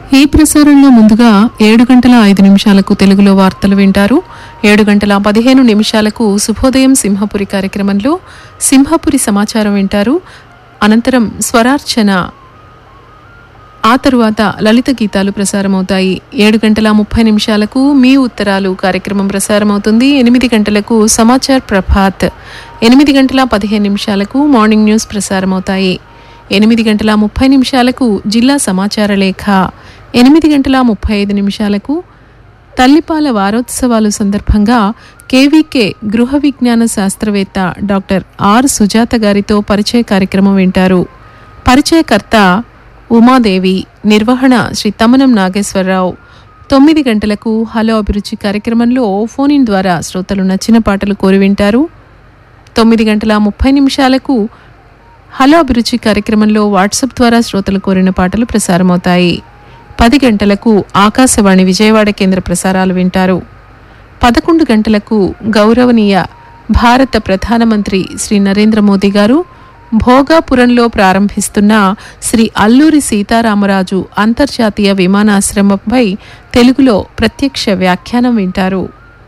ఈ ప్రసారంలో ముందుగా ఏడు గంటల ఐదు నిమిషాలకు తెలుగులో వార్తలు వింటారు ఏడు గంటల పదిహేను నిమిషాలకు శుభోదయం సింహపురి కార్యక్రమంలో సింహపురి సమాచారం వింటారు అనంతరం స్వరార్చన ఆ తరువాత లలిత గీతాలు ప్రసారమవుతాయి ఏడు గంటల ముప్పై నిమిషాలకు మీ ఉత్తరాలు కార్యక్రమం ప్రసారమవుతుంది ఎనిమిది గంటలకు సమాచార్ ప్రభాత్ ఎనిమిది గంటల పదిహేను నిమిషాలకు మార్నింగ్ న్యూస్ ప్రసారమవుతాయి ఎనిమిది గంటల ముప్పై నిమిషాలకు జిల్లా సమాచార లేఖ ఎనిమిది గంటల ముప్పై ఐదు నిమిషాలకు తల్లిపాల వారోత్సవాలు సందర్భంగా కేవీకే గృహ విజ్ఞాన శాస్త్రవేత్త డాక్టర్ ఆర్ సుజాత గారితో పరిచయ కార్యక్రమం వింటారు పరిచయకర్త ఉమాదేవి నిర్వహణ శ్రీ తమనం నాగేశ్వరరావు తొమ్మిది గంటలకు హలో అభిరుచి కార్యక్రమంలో ఫోన్ ఇన్ ద్వారా శ్రోతలు నచ్చిన పాటలు కోరి వింటారు తొమ్మిది గంటల ముప్పై నిమిషాలకు హలో అభిరుచి కార్యక్రమంలో వాట్సాప్ ద్వారా శ్రోతలు కోరిన పాటలు ప్రసారమవుతాయి పది గంటలకు ఆకాశవాణి విజయవాడ కేంద్ర ప్రసారాలు వింటారు పదకొండు గంటలకు గౌరవనీయ భారత ప్రధానమంత్రి శ్రీ నరేంద్ర మోదీ గారు భోగాపురంలో ప్రారంభిస్తున్న శ్రీ అల్లూరి సీతారామరాజు అంతర్జాతీయ విమానాశ్రమంపై తెలుగులో ప్రత్యక్ష వ్యాఖ్యానం వింటారు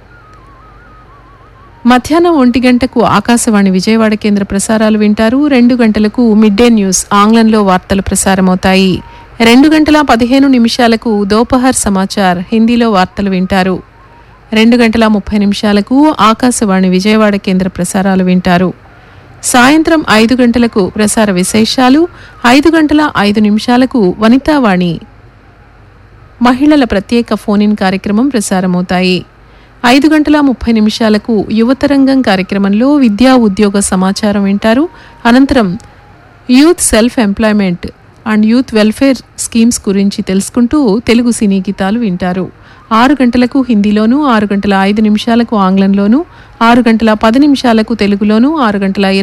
మధ్యాహ్నం ఒంటి గంటకు ఆకాశవాణి విజయవాడ కేంద్ర ప్రసారాలు వింటారు రెండు గంటలకు మిడ్ డే న్యూస్ ఆంగ్లంలో వార్తలు ప్రసారమవుతాయి రెండు గంటల పదిహేను నిమిషాలకు దోపహర్ సమాచార్ హిందీలో వార్తలు వింటారు రెండు గంటల ముప్పై నిమిషాలకు ఆకాశవాణి విజయవాడ కేంద్ర ప్రసారాలు వింటారు సాయంత్రం ఐదు గంటలకు ప్రసార విశేషాలు ఐదు గంటల ఐదు నిమిషాలకు వనితావాణి మహిళల ప్రత్యేక ఫోన్ ఇన్ కార్యక్రమం ప్రసారమవుతాయి ఐదు గంటల ముప్పై నిమిషాలకు యువతరంగం కార్యక్రమంలో విద్యా ఉద్యోగ సమాచారం వింటారు అనంతరం youth self employment and youth welfare schemes గురించి తెలుసుకుంటూ తెలుగు సినీ గీతాలు వింటారు ఆరు గంటలకు హిందీలోను ఆరు గంటల ఐదు నిమిషాలకు ఆంగ్లంలోను ఆరు గంటల పది నిమిషాలకు తెలుగులోను ఆరు గంటల